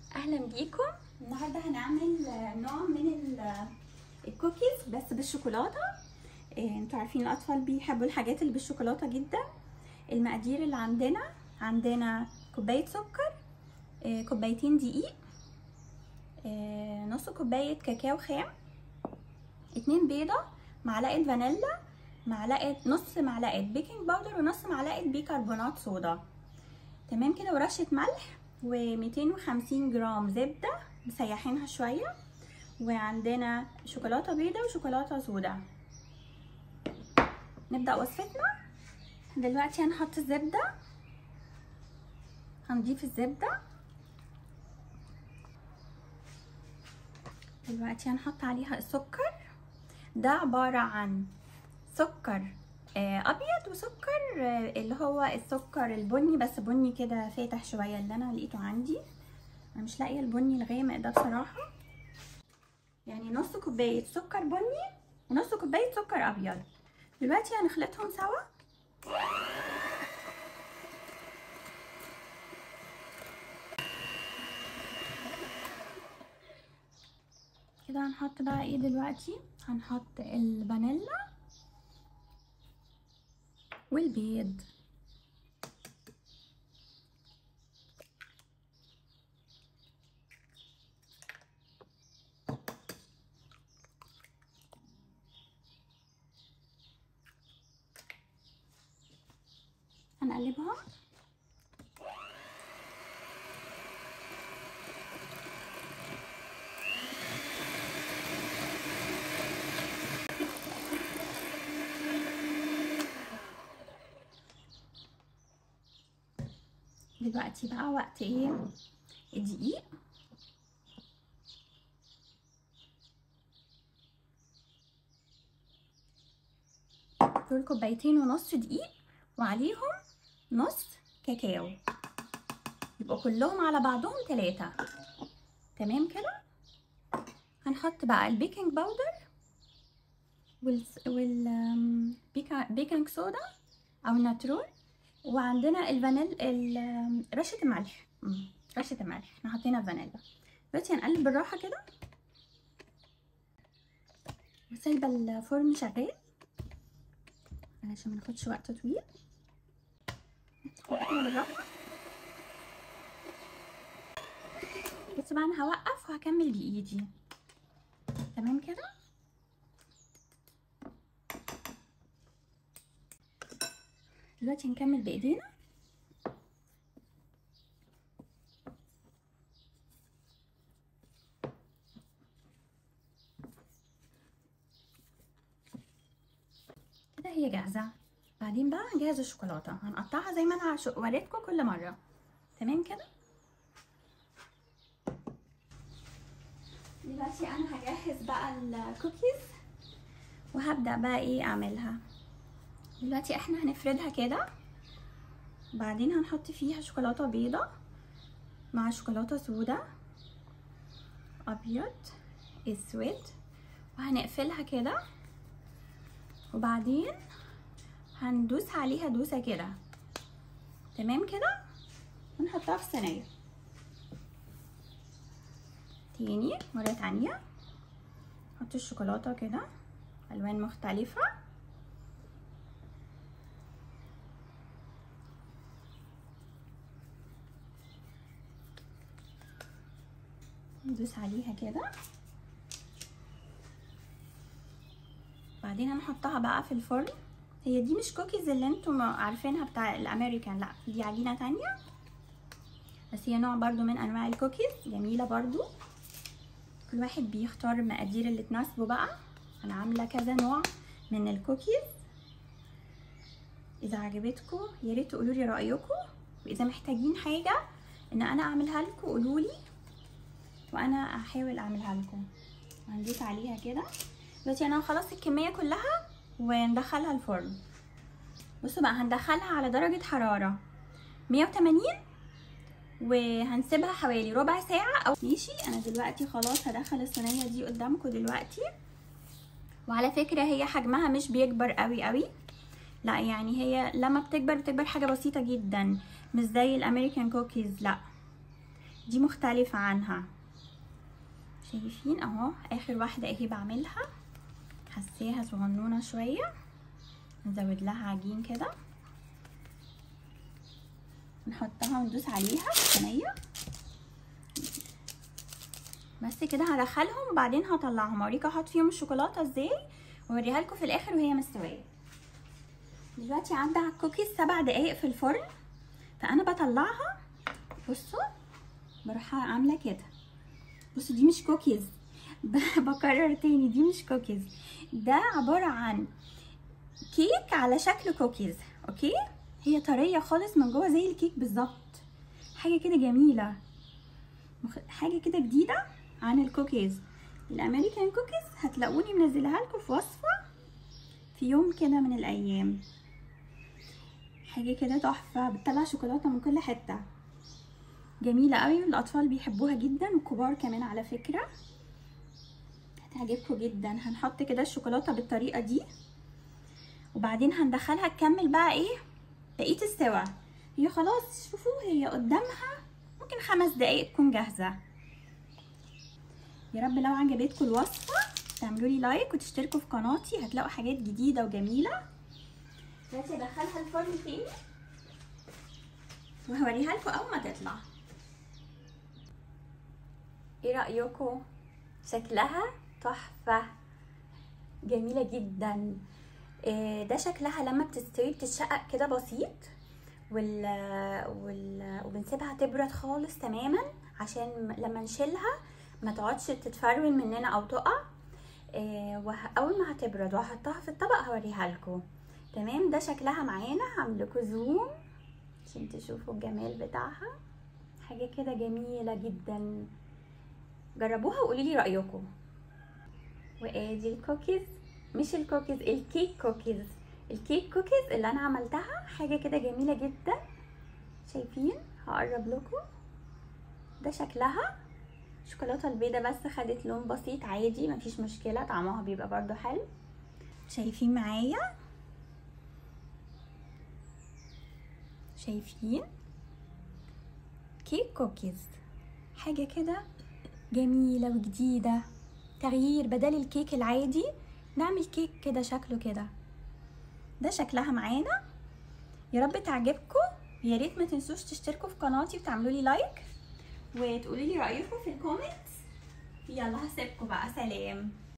اهلا بيكم النهارده هنعمل نوع من ال- الكوكيز بس بالشوكولاته إيه، انتوا عارفين الاطفال بيحبوا الحاجات اللي بالشوكولاته جدا المقادير اللي عندنا عندنا كوبايه سكر إيه، كوبايتين دقيق إيه، نص كوبايه كاكاو خام اتنين بيضه معلقه فانيلا معلقه نص معلقه بيكنج باودر ونص معلقه بيكربونات صودا تمام كده ورشه ملح و250 جرام زبده مسيحينها شويه وعندنا شوكولاته بيضه وشوكولاته سودا نبدا وصفتنا دلوقتي هنحط الزبده هنضيف الزبده دلوقتي هنحط عليها السكر ده عباره عن سكر ابيض وسكر اللي هو السكر البني بس بني كده فاتح شويه اللي انا لقيته عندي انا مش لاقيه البني الغامق ده بصراحه يعني نص كوبايه سكر بني ونص كوبايه سكر ابيض دلوقتي هنخلطهم سوا كده هنحط بقى ايه دلوقتي هنحط الفانيلا والبيض هنقلبها دلوقتي بقى وقت ايه الدقيق دول كوبايتين ونص دقيق وعليهم نص كاكاو يبقوا كلهم على بعضهم ثلاثة تمام كده هنحط بقى البيكنج باودر وال وال بيكنج صودا او الناترول وعندنا الفانيل رشه الملح رشه الملح احنا حطينا فانيلا دلوقتي هنقلب بالراحه كده وسايبه الفرن شغال علشان ما ناخدش وقت طويل وقتنا بالراحه بس بقى انا هوقف وهكمل بايدي تمام كده دلوقتي هنكمل بايدينا كده هي جاهزه بعدين بقى هنجهز الشوكولاته هنقطعها زي ما انا وريتكم كل مره تمام كده دلوقتي انا هجهز بقى الكوكيز وهبدا بقى ايه اعملها دلوقتي احنا هنفردها كده بعدين هنحط فيها شوكولاته بيضه مع شوكولاته سودا ابيض اسود وهنقفلها كده وبعدين هندوس عليها دوسه كده تمام كده ونحطها في صينيه تاني مره تانية نحط الشوكولاته كده الوان مختلفه ندوس عليها كده بعدين هنحطها بقى في الفرن هي دي مش كوكيز اللي انتم عارفينها بتاع الامريكان لا دي عجينه تانية بس هي نوع برضو من انواع الكوكيز جميله برضو كل واحد بيختار المقادير اللي تناسبه بقى انا عامله كذا نوع من الكوكيز اذا عجبتكم يا ريت تقولوا لي رايكم واذا محتاجين حاجه ان انا اعملها لكم قولوا لي وانا هحاول اعملها لكم هنضيف عليها كده دلوقتي انا هخلص الكميه كلها وندخلها الفرن بصوا بقى هندخلها على درجه حراره 180 وهنسيبها حوالي ربع ساعه او ماشي انا دلوقتي خلاص هدخل الصينيه دي قدامكم دلوقتي وعلى فكره هي حجمها مش بيكبر قوي قوي لا يعني هي لما بتكبر بتكبر حاجه بسيطه جدا مش زي الامريكان كوكيز لا دي مختلفة عنها شايفين اهو اخر واحدة اهي بعملها حسيها صغنونة شوية نزود لها عجين كده نحطها وندوس عليها في الصينية بس كده هدخلهم وبعدين هطلعهم اوريك احط فيهم الشوكولاتة ازاي واوريها لكم في الاخر وهي مستوية دلوقتي عدى على الكوكيز سبع دقايق في الفرن فانا بطلعها بصوا بروح عامله كده بصوا دي مش كوكيز بكرر تاني دي مش كوكيز ده عباره عن كيك على شكل كوكيز اوكي هي طريه خالص من جوه زي الكيك بالظبط حاجه كده جميله مخ... حاجه كده جديده عن الكوكيز الامريكان كوكيز هتلاقوني منزلها لكم في وصفه في يوم كده من الايام حاجه كده تحفه بتطلع شوكولاته من كل حته جميله قوي الاطفال بيحبوها جدا والكبار كمان على فكره هتعجبكم جدا هنحط كده الشوكولاته بالطريقه دي وبعدين هندخلها تكمل بقى ايه بقيه السوا هي خلاص شوفوا هي قدامها ممكن خمس دقايق تكون جاهزه يا رب لو عجبتكم الوصفه تعملوا لي لايك وتشتركوا في قناتي هتلاقوا حاجات جديده وجميله دلوقتي ادخلها الفرن تاني وهوريها لكم اول ما تطلع ايه رايكم شكلها تحفه جميله جدا ده شكلها لما بتستوي بتتشقق كده بسيط وال... وال... وبنسيبها تبرد خالص تماما عشان لما نشيلها ما تقعدش تتفرول مننا او تقع وه... اول ما هتبرد وهحطها في الطبق هوريها لكم تمام ده شكلها معانا هعمل لكم زوم عشان تشوفوا الجمال بتاعها حاجه كده جميله جدا جربوها وقولي لي رايكم وادي الكوكيز مش الكوكيز الكيك كوكيز الكيك كوكيز اللي انا عملتها حاجه كده جميله جدا شايفين هقرب لكم ده شكلها الشوكولاته البيضه بس خدت لون بسيط عادي مفيش مشكله طعمها بيبقى برضو حلو شايفين معايا شايفين كيك كوكيز حاجه كده جميله وجديده تغيير بدل الكيك العادي نعمل كيك كده شكله كده ده شكلها معانا يا رب تعجبكم يا ريت ما تنسوش تشتركوا في قناتي وتعملوا لي لايك وتقولوا لي رايكم في الكومنتس يلا هسيبكم بقى سلام